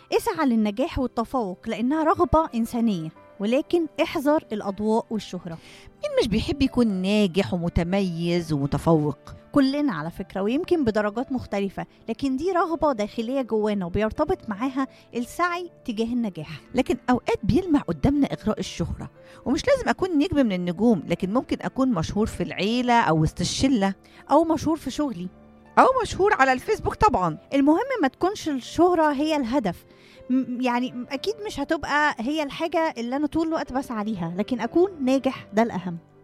اسعى للنجاح والتفوق لأنها رغبة إنسانية ولكن احذر الأضواء والشهرة مين مش بيحب يكون ناجح ومتميز ومتفوق كلنا على فكرة ويمكن بدرجات مختلفة لكن دي رغبة داخلية جوانا وبيرتبط معاها السعي تجاه النجاح لكن اوقات بيلمع قدامنا اغراء الشهره ومش لازم اكون نجم من النجوم لكن ممكن اكون مشهور في العيله او وسط الشله أو مشهور في شغلي او مشهور على الفيسبوك طبعا المهم ما تكونش الشهرة هي الهدف م- يعني أكيد مش هتبقى هي الحاجة اللي أنا طول الوقت بسعى ليها لكن أكون ناجح ده الأهم